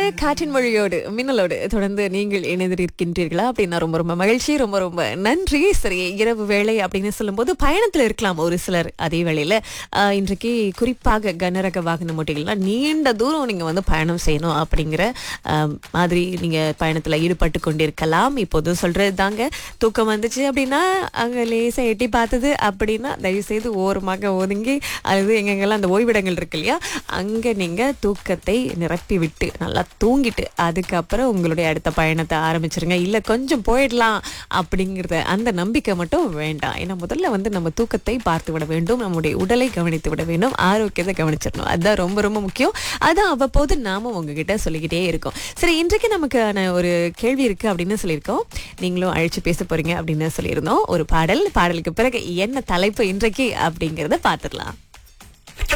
காற்றின் மொழியோடு மின்னலோடு தொடர்ந்து நீங்கள் இணைந்திருக்கின்றீர்களா அப்படின்னா ரொம்ப ரொம்ப மகிழ்ச்சி ரொம்ப ரொம்ப நன்றி சரி இரவு வேளை அப்படின்னு சொல்லும்போது பயணத்துல இருக்கலாம் ஒரு சிலர் அதே வேளையில ஆஹ், இன்றைக்கு குறிப்பாக கனரக வாகன ஓட்டிகள்லாம் நீண்ட தூரம் நீங்க வந்து பயணம் செய்யணும் அப்படிங்கிற ஆஹ், மாதிரி நீங்க பயணத்துல ஈடுபட்டு கொண்டிருக்கலாம் இப்போது சொல்றது தாங்க தூக்கம் வந்துச்சு அப்படின்னா அங்க லேசா எட்டி பார்த்தது அப்படின்னா தயவு செய்து ஓரமாக ஒதுங்கி அல்லது எங்கெங்கெல்லாம் அந்த ஓய்விடங்கள் இருக்கு இல்லையா அங்க நீங்க தூக்கத்தை நிரப்பி விட்டு நல்லா தூங்கிட்டு அதுக்கப்புறம் உங்களுடைய அடுத்த பயணத்தை ஆரம்பிச்சிருங்க இல்ல கொஞ்சம் போயிடலாம் அப்படிங்கிறத அந்த நம்பிக்கை மட்டும் வேண்டாம் ஏன்னா முதல்ல வந்து நம்ம தூக்கத்தை பார்த்து விட வேண்டும் நம்முடைய உடலை கவனித்து விட வேண்டும் ஆரோக்கியத்தை கவனிச்சிடணும் அதுதான் ரொம்ப ரொம்ப முக்கியம் அதான் அவ்வப்போது நாம உங்ககிட்ட சொல்லிக்கிட்டே இருக்கோம் சரி இன்றைக்கு நமக்கான ஒரு கேள்வி இருக்கு அப்படின்னு சொல்லியிருக்கோம் நீங்களும் அழைச்சு பேச போறீங்க அப்படின்னு சொல்லியிருந்தோம் ஒரு பாடல் பாடலுக்கு பிறகு என்ன தலைப்பு இன்றைக்கு அப்படிங்கறத பார்த்துடலாம்